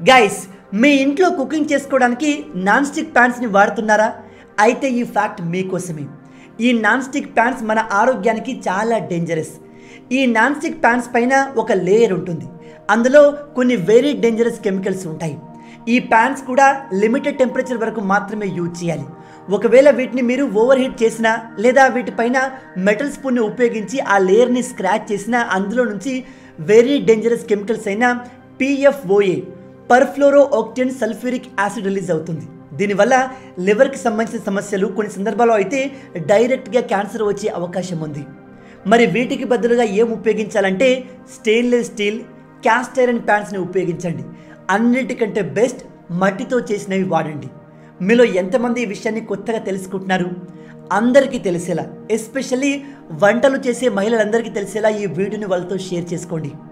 guys మీ ఇంట్లో cooking చేసుకోవడానికి non stick ప్యాన్స్ని వాడుతున్నారా అయితే ఈ ఫ్యాక్ట్ మీకోసమే ఈ నాన్ స్టిక్ ప్యాన్స్ మన ఆరోగ్యానికి చాలా డేంజరస్ ఈ నాన్ స్టిక్ ప్యాన్స్ పైన ఒక లేయర్ ఉంటుంది అందులో కొన్ని వెరీ డేంజరస్ కెమికల్స్ ఉంటాయి ఈ ప్యాన్స్ కూడా లిమిటెడ్ టెంపరేచర్ వరకు మాత్రమే యూజ్ చేయాలి ఒకవేళ వీటిని మీరు ఓవర్ హీట్ చేసినా లేదా వీటిపైన మెటల్ స్పూన్ని ఉపయోగించి ఆ లేయర్ని స్క్రాచ్ చేసినా అందులో నుంచి వెరీ డేంజరస్ కెమికల్స్ అయిన PFOA perfluoro octane sulphuric acid release అవుతుంది దీనివల్ల లివర్కి సంబంధించిన సమస్యలు కొన్ని సందర్భాల్లో అయితే డైరెక్ట్గా క్యాన్సర్ వచ్చే అవకాశం ఉంది మరి వీటికి బదులుగా ఏం ఉపయోగించాలంటే స్టెయిన్లెస్ స్టీల్ క్యాస్ట్ ఐరన్ ప్యాన్స్ని ఉపయోగించండి అన్నిటికంటే బెస్ట్ మట్టితో చేసినవి వాడండి మీలో ఎంతమంది ఈ విషయాన్ని కొత్తగా తెలుసుకుంటున్నారు అందరికీ తెలిసేలా ఎస్పెషల్లీ వంటలు చేసే మహిళలందరికీ తెలిసేలా ఈ వీడియోని వాళ్ళతో షేర్ చేసుకోండి